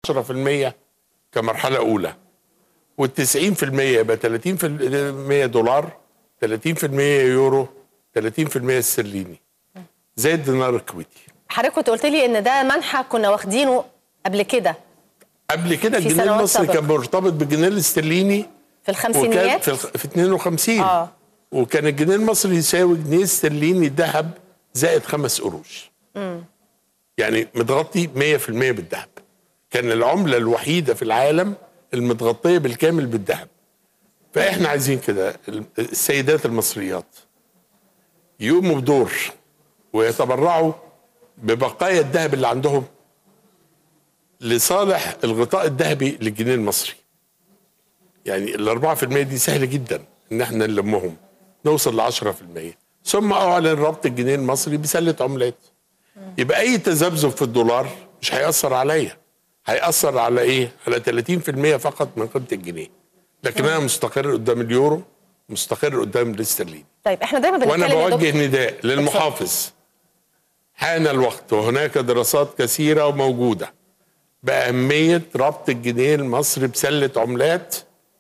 10% كمرحله اولى وال90% يبقى 30% دولار 30% يورو 30% استرليني زي الدينار الكويتي حضرتك كنت قلت لي ان ده منحى كنا واخدينه قبل كده قبل كده في الجنيه سنوات المصري سابقة. كان مرتبط بالجنيه الاسترليني في وكان الخمسينيات في, الخ... في 52 اه وكان الجنيه المصري يساوي جنيه استرليني ذهب زائد خمس قروش يعني متغطي 100% بالذهب كان العملة الوحيدة في العالم المتغطية بالكامل بالذهب فاحنا عايزين كده ال- السيدات المصريات يقوموا بدور ويتبرعوا ببقايا الذهب اللي عندهم لصالح الغطاء الذهبي للجنيه المصري يعني ال 4% دي سهل جدا ان احنا نلمهم نوصل ل 10% ثم اعلن ربط الجنيه المصري بسله عملات يبقى اي تذبذب في الدولار مش هيأثر عليا هيأثر على ايه؟ على 30% فقط من قيمه الجنيه لكن انا مستقر قدام اليورو مستقر قدام الاسترليني طيب احنا دايما بنتكلم وانا يا بوجه دكتور- نداء للمحافظ حان الوقت وهناك دراسات كثيره وموجوده باهميه ربط الجنيه المصري بسله عملات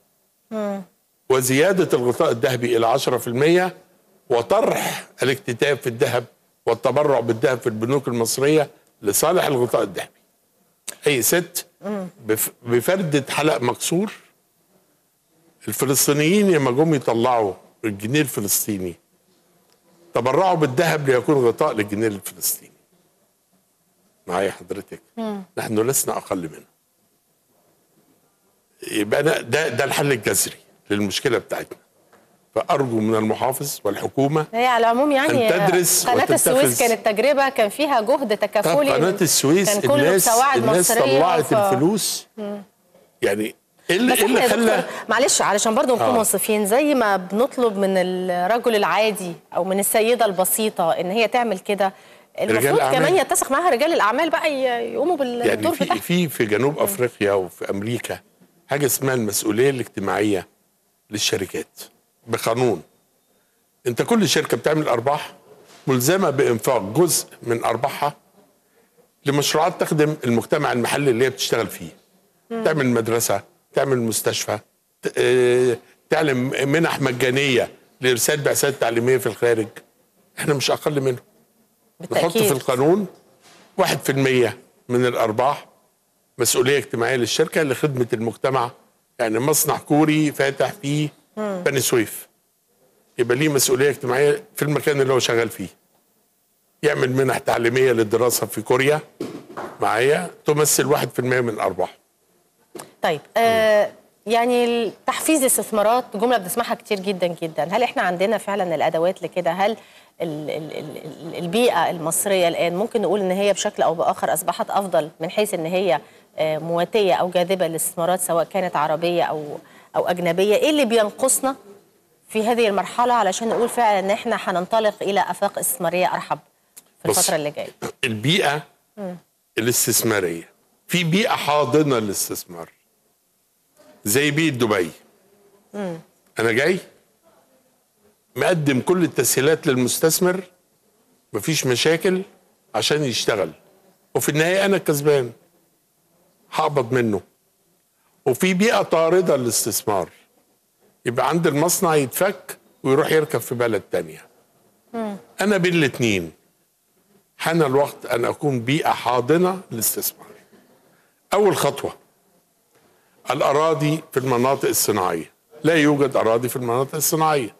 وزياده الغطاء الذهبي الى 10% وطرح الاكتتاب في الذهب والتبرع بالذهب في البنوك المصريه لصالح الغطاء الذهبي. اي ست بف- بفردة حلق مكسور الفلسطينيين لما جم يطلعوا الجنيه الفلسطيني تبرعوا بالذهب ليكون غطاء للجنيه الفلسطيني معايا حضرتك نحن لسنا اقل منه يبقى أنا ده ده الحل الجذري للمشكله بتاعتنا فارجو من المحافظ والحكومه هي على العموم يعني أن تدرس قناة وتتخذ- السويس كانت تجربة كان فيها جهد طب تكافلي قناه من- السويس كان كله الناس بسواعد الناس مصرية طلعت ف- الفلوس يعني ايه اللي, بس إيه اللي احنا يا خلى دكتور معلش علشان برضه نكون آه. منصفين زي ما بنطلب من الرجل العادي او من السيده البسيطه ان هي تعمل كده المفروض الأعمال. كمان يتسق معاها رجال الاعمال بقى ي- يقوموا بالدور يعني في بتاعهم في في جنوب افريقيا وفي امريكا حاجه اسمها المسؤوليه الاجتماعيه للشركات بقانون انت كل شركه بتعمل ارباح ملزمه بانفاق جزء من ارباحها لمشروعات تخدم المجتمع المحلي اللي هي بتشتغل فيه تعمل مدرسه تعمل مستشفى ت- آه، تعلم منح مجانيه لارسال بعثات تعليميه في الخارج احنا مش اقل منهم نحط في بالتاكيد القانون 1% من الارباح مسؤوليه اجتماعيه للشركه لخدمه المجتمع يعني مصنع كوري فاتح في بني سويف يبقى ليه مسؤوليه اجتماعيه في المكان اللي هو شغال فيه يعمل منح تعليميه للدراسه في كوريا معايا تمثل 1% من الارباح طيب آه يعني تحفيز الاستثمارات جمله بنسمعها كتير جدا جدا هل احنا عندنا فعلا الادوات لكده هل ال ال ال ال- البيئه المصريه الان ممكن نقول ان هي بشكل او باخر اصبحت افضل من حيث ان هي آه، مواتيه او جاذبه للاستثمارات سواء كانت عربيه او او اجنبيه ايه اللي بينقصنا في هذه المرحله علشان نقول فعلا ان احنا هننطلق الى افاق استثماريه ارحب في بص. الفتره اللي جايه البيئه الاستثماريه في بيئه حاضنه للاستثمار زي بيئه دبي انا جاي مقدم كل التسهيلات للمستثمر مفيش مشاكل عشان يشتغل وفي النهايه انا الكسبان هقبض منه وفي بيئه طارده للاستثمار يبقى عند المصنع يتفك ويروح يركب في بلد تانية انا بين الاتنين حان الوقت ان اكون بيئه حاضنه للاستثمار. اول خطوه الاراضي في المناطق الصناعيه. لا يوجد اراضي في المناطق الصناعيه.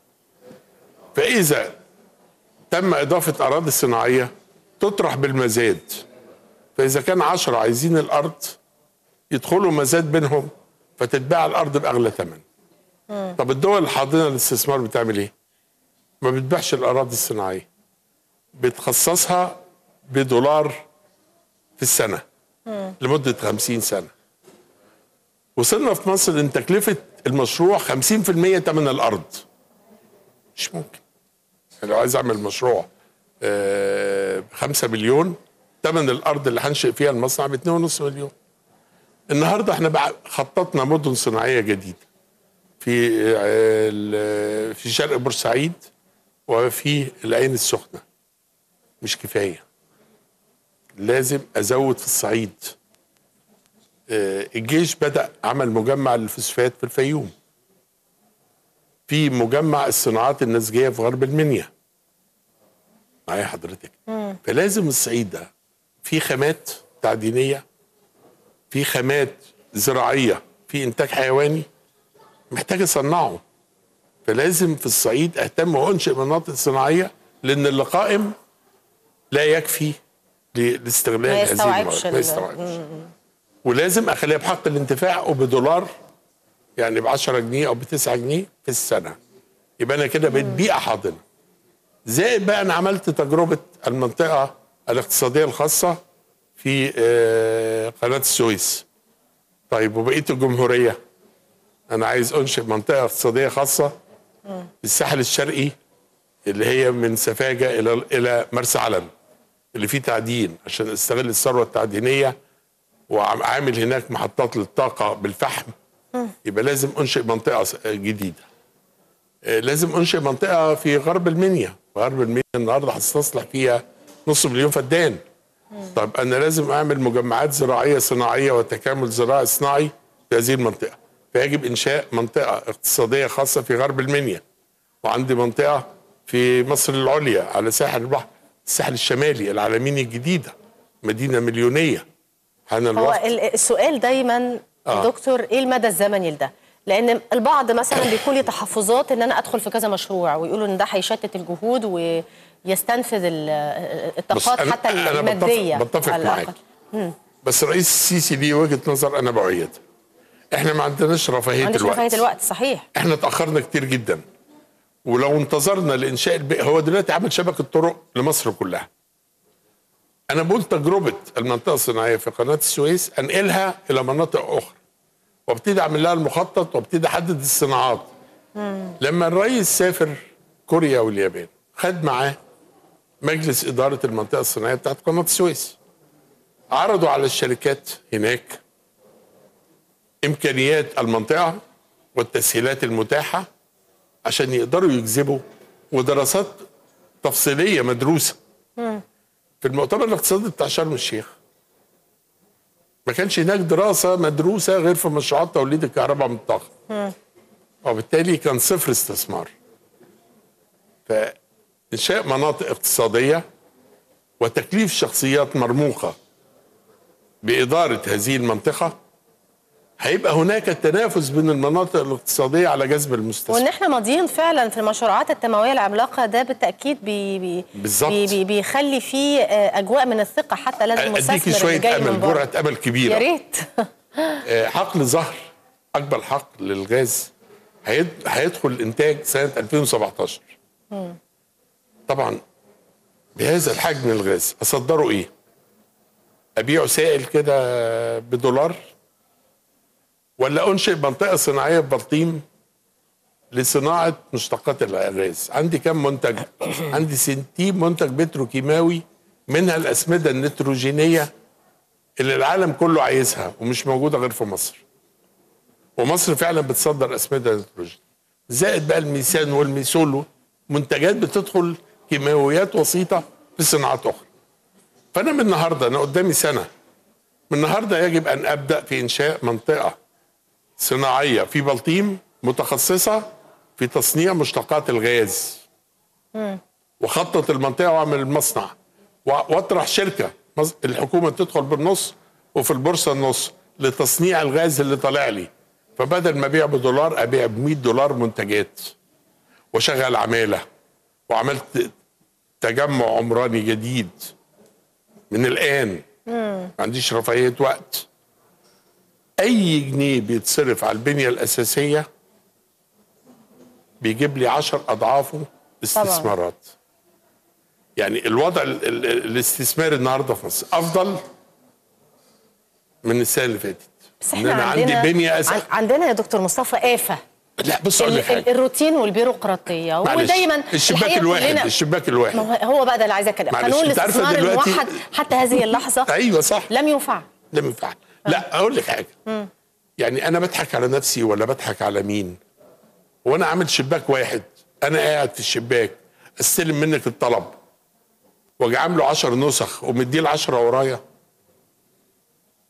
فاذا تم اضافه اراضي صناعيه تطرح بالمزاد. فاذا كان عشرة عايزين الارض يدخلوا مزاد بينهم فتتباع الارض باغلى ثمن. طب الدول الحاضنه للاستثمار بتعمل ايه؟ ما بتبيعش الاراضي الصناعيه. بتخصصها بدولار في السنة لمدة خمسين سنة وصلنا في مصر ان تكلفة المشروع خمسين في المية تمن الأرض مش ممكن يعني لو عايز أعمل مشروع آه، بخمسة مليون تمن الأرض اللي هنشئ فيها المصنع باتنين ونص مليون النهاردة احنا بقى خططنا مدن صناعية جديدة في آه، ال- في شرق بورسعيد وفي العين السخنه مش كفايه لازم ازود في الصعيد آه، الجيش بدا عمل مجمع للفوسفات في الفيوم في مجمع الصناعات النسجيه في غرب المنيا معايا حضرتك فلازم الصعيد ده في خامات تعدينيه في خامات زراعيه في انتاج حيواني محتاج اصنعه فلازم في الصعيد اهتم وانشئ مناطق صناعيه لان اللي قائم لا يكفي ل- لاستغلال ما هذه يستوعبش الموارد ما ال- يستوعبش ولازم اخليها بحق الانتفاع وبدولار يعني ب 10 جنيه او ب 9 جنيه في السنه يبقى انا كده بقيت بيئه حاضنه زائد بقى انا عملت تجربه المنطقه الاقتصاديه الخاصه في آه، قناه السويس طيب وبقيه الجمهوريه انا عايز انشئ منطقه اقتصاديه خاصه في الساحل الشرقي اللي هي من سفاجه الى الى مرسى علم اللي فيه تعدين عشان استغل الثروه التعدينيه وعامل هناك محطات للطاقه بالفحم يبقى لازم انشئ منطقه س- جديده آه، لازم انشئ منطقه في غرب المنيا غرب المنيا النهارده هتستصلح فيها نص مليون فدان طب انا لازم اعمل مجمعات زراعيه صناعيه وتكامل زراعي صناعي في هذه المنطقه فيجب انشاء منطقه اقتصاديه خاصه في غرب المنيا وعندي منطقه في مصر العليا على ساحل البحر الساحل الشمالي العالمين الجديده مدينه مليونيه حان هو الوقت ال- السؤال دايما آه. دكتور ايه المدى الزمني لده؟ لان البعض مثلا بيكون لي تحفظات ان انا ادخل في كذا مشروع ويقولوا ان ده هيشتت الجهود ويستنفذ ال- الطاقات أنا- حتى أنا بتفق- الماديه بتفق على معاك. الأقل. بس الرئيس السيسي ليه وجهه نظر انا بعيدها احنا ما عندناش ما رفاهيه عنديش الوقت رفاهيه الوقت صحيح احنا اتاخرنا كتير جدا ولو انتظرنا لانشاء البيئه هو دلوقتي عمل شبكه طرق لمصر كلها انا بقول تجربه المنطقه الصناعيه في قناه السويس انقلها الى مناطق اخرى وابتدي اعمل لها المخطط وابتدي احدد الصناعات لما الرئيس سافر كوريا واليابان خد معاه مجلس اداره المنطقه الصناعيه بتاعت قناه السويس عرضوا على الشركات هناك امكانيات المنطقه والتسهيلات المتاحه عشان يقدروا يجذبوا ودراسات تفصيليه مدروسه في المؤتمر الاقتصادي بتاع شرم الشيخ ما كانش هناك دراسه مدروسه غير في مشروعات توليد الكهرباء من الطاقه وبالتالي كان صفر استثمار فانشاء مناطق اقتصاديه وتكليف شخصيات مرموقه باداره هذه المنطقه هيبقى هناك تنافس بين المناطق الاقتصاديه على جذب المستثمر وان احنا ماضيين فعلا في المشروعات التنمويه العملاقه ده بالتاكيد بي بي بالظبط. بي بي بيخلي فيه آه، اجواء من الثقه حتى لدى المستثمر اديكي اللي شويه جاي من امل بره جرعه امل كبيره يا ريت آه، حقل ظهر اكبر حقل للغاز هيد- هيدخل الانتاج سنه 2017 طبعا بهذا الحجم من الغاز اصدره ايه ابيعه سائل كده بدولار ولا انشئ منطقه صناعيه في بلطيم لصناعه مشتقات الغاز عندي كم منتج عندي 60 منتج بتروكيماوي منها الاسمده النيتروجينيه اللي العالم كله عايزها ومش موجوده غير في مصر ومصر فعلا بتصدر اسمده نيتروجين زائد بقى الميثان والميثولو منتجات بتدخل كيماويات وسيطه في صناعات اخرى فانا من النهارده انا قدامي سنه من النهارده يجب ان ابدا في انشاء منطقه صناعيه في بلطيم متخصصه في تصنيع مشتقات الغاز وخطط المنطقه واعمل المصنع و- واطرح شركه مص- الحكومه تدخل بالنص وفي البورصه النص لتصنيع الغاز اللي طالع لي فبدل ما ابيع بدولار ابيع ب 100 دولار منتجات وشغل عماله وعملت تجمع عمراني جديد من الان ما عنديش رفاهيه وقت اي جنيه بيتصرف على البنيه الاساسيه بيجيب لي عشر اضعافه استثمارات يعني الوضع ال- ال- الاستثماري النهارده في مصر افضل من السنه اللي فاتت بس ان احنا انا عندنا عندي بنيه أس... عن- عندنا يا دكتور مصطفى آفة لا بص اقول ال- لك حاجه ال- الروتين والبيروقراطيه معلش، ودايما الشباك الحقيقة الواحد كلنا- الشباك الواحد ما هو هو بقى ده اللي عايزه كده معلش، قانون أنت عارفة الاستثمار دلوقتي- الموحد حتى هذه اللحظه ايوه صح لم يفعل لم ينفع لا اقول لك حاجه يعني انا بضحك على نفسي ولا بضحك على مين وانا عامل شباك واحد انا قاعد في الشباك استلم منك الطلب واجي عامله 10 نسخ ومديه ال 10 ورايا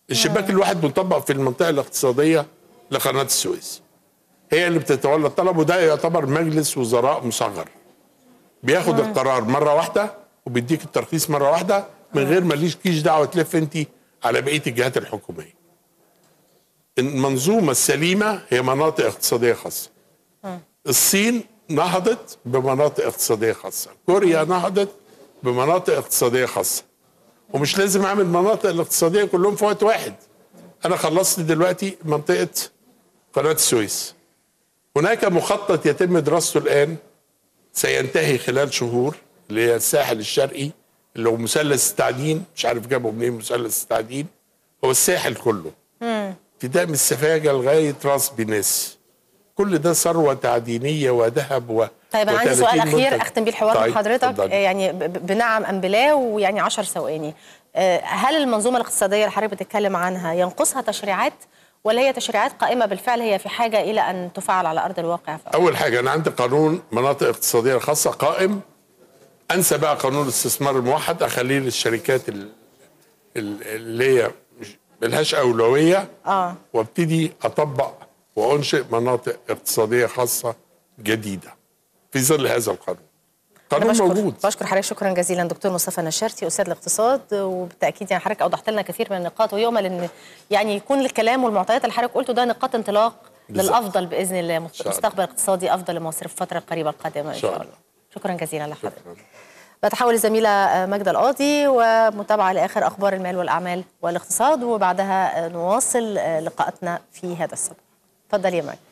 الشباك الواحد مطبق في المنطقه الاقتصاديه لقناه السويس هي اللي بتتولى الطلب وده يعتبر مجلس وزراء مصغر بياخد القرار مره واحده وبيديك الترخيص مره واحده من غير ما ليش كيش دعوه تلف انت على بقيه الجهات الحكوميه المنظومه السليمه هي مناطق اقتصاديه خاصه الصين نهضت بمناطق اقتصاديه خاصه كوريا نهضت بمناطق اقتصاديه خاصه ومش لازم اعمل مناطق الاقتصاديه كلهم في وقت واحد انا خلصت دلوقتي منطقه قناه السويس هناك مخطط يتم دراسته الان سينتهي خلال شهور اللي هي الساحل الشرقي اللي هو مثلث التعدين مش عارف جابه منين مثلث التعدين هو الساحل كله ابتداء من السفاجه لغايه راس بيناس كل ده ثروه تعدينيه وذهب و طيب انا عندي و30 سؤال اخير منتج. اختم بيه الحوار طيب، مع حضرتك اتفضلي. آه، يعني ب- ب- بنعم ام بلا ويعني 10 ثواني آه، هل المنظومه الاقتصاديه اللي حضرتك بتتكلم عنها ينقصها تشريعات ولا هي تشريعات قائمه بالفعل هي في حاجه الى ان تفعل على ارض الواقع في اول حاجه انا عندي قانون مناطق اقتصاديه خاصه قائم انسى بقى قانون الاستثمار الموحد اخليه للشركات ال- ال- اللي هي مش- ملهاش اولويه اه وابتدي اطبق وانشئ مناطق اقتصاديه خاصه جديده في ظل هذا القانون أنا قانون بشكر موجود بشكر حضرتك شكرا جزيلا دكتور مصطفى نشارتي استاذ الاقتصاد وبالتاكيد يعني حضرتك اوضحت لنا كثير من النقاط ويؤمل ان يعني يكون الكلام والمعطيات اللي حضرتك قلته ده نقاط انطلاق بالظبط. للافضل باذن الله شاء الله. مستقبل اقتصادي افضل لمصر في الفتره القريبه القادمه ان شاء شاء الله. الله شكرا جزيلا لحضرتك شكرا بتحول الزميلة ماجدة القاضي ومتابعة لآخر أخبار المال والأعمال والاقتصاد وبعدها نواصل لقاءاتنا في هذا الصباح تفضل يا ماجدة